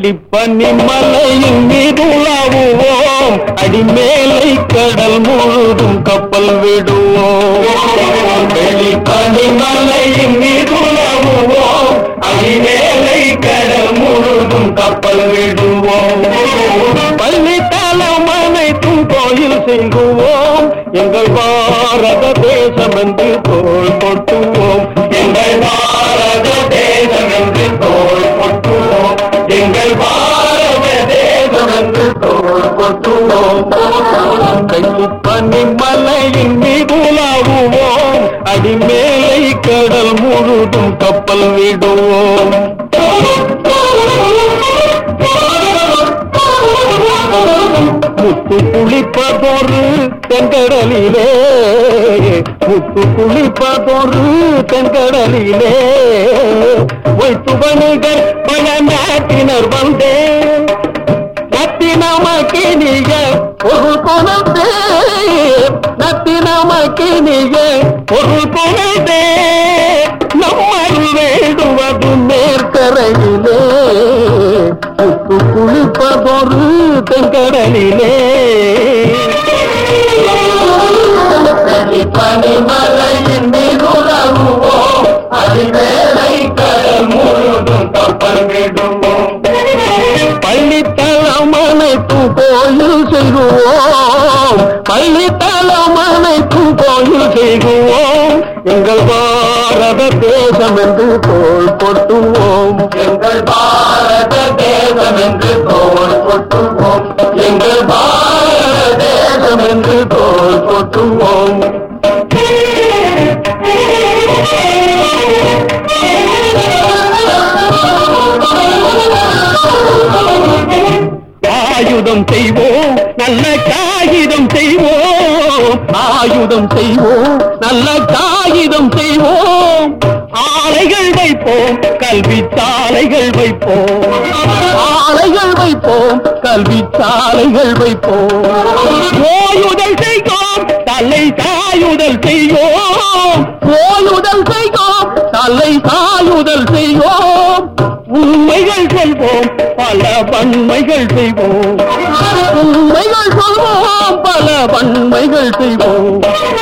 வெள்ளிப்பனி மலையின் மீது உலாவுவோம் அடிமேலை கடல் முழுதும் கப்பல் விடுவோம் வெள்ளிப்பனி மலையின் மீது உலாவுவோம் அடிமேலை கடல் முழுதும் கப்பல் விடுவோம் பள்ளி தலம் அனைத்தும் கோயில் செய்குவோம் எங்கள் பாரத தேசம் என்று தோள் கொட்டுவோம் எங்கள் பாரத தேசம் என்று தோள் கொட்டுவோம் எங்கள் பாரத தேசம் என்று தோள் கொட்டுவோம் கைப்பனி மலையின் மீது உலாவுவோம் அடிமேலை கடல் முழுதும் கப்பல் விடுவோம் முத்து குளிப்பதொரு தென்கடலிலே முத்து குளிப்பதொரு தென்கடலிலே வைத்து வணிகர் பல நாட்டினர் வந்தே நத்தினமக்கினிய ஒரு குணத்தே நத்தினமக்கினிய ஒரு குணத்தே நம்மள் வேடுவது மேற்கரையிலே உப்பு குளிப்பதொரு தென்கடலிலே பனிமலையின் மீதுலகுவோம் அதிவேலை கடல் முழுதும் கப்பல் விடுவோம் பள்ளித்தலம் அனைத்தும் கோயில் செய்குவோம் பள்ளித்தலம் அனைத்தும் கோயில் செய்குவோம் எங்கள் பாரத தேசம் என்று தோள் கொட்டுவோம் எங்கள் பாரத தேசம் என்று தோள் கொட்டுவோம் எங்கள் பாரத தேசம் என்று தோள் கொட்டுவோம் ஆயுதம் செய்வோம் நல்ல காகிதம் செய்வோம் ஆயுதம் செய்வோம் நல்ல காகிதம் செய்வோம் ஆலைகள் வைப்போம் கல்வி சாலைகள் வைப்போம் ஆலைகள் வைப்போம் கல்வி சாலைகள் வைப்போம் ஓயுதல் செய்வோம் தலை சாயுதல் செய்வோம் ஓயுதல் செய்வோம் தலை சாயுதல் செய்வோம் உண்மைகள் சொல்வோம் பல வன்மைகள் செய்வோம் உண்மைகள் சொல்வோம் பல வன்மைகள் செய்வோம்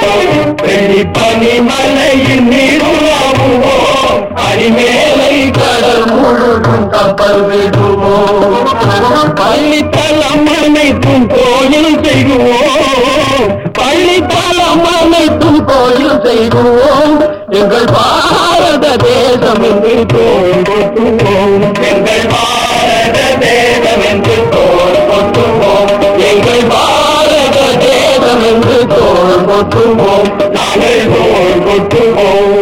பனிமலையின் நீருலாவுவோம் அடிமேலை கடல் முழுதும் கப்பல் விடுவோம் பள்ளித்தலம் அனைத்தும் கோயில் செய்குவோம் பள்ளித்தலம் அனைத்தும் கோயில் செய்குவோம் எங்கள் பாரத தேசம் என்று தோல் கொட்டுவோம் எங்கள் பாரத தேசம் என்று தோல் கொட்டுவோம் எங்கள் பாரத தேசம் என்று தோல் கொட்டுவோம் நாங்கள் தோல் கொட்டுவோம்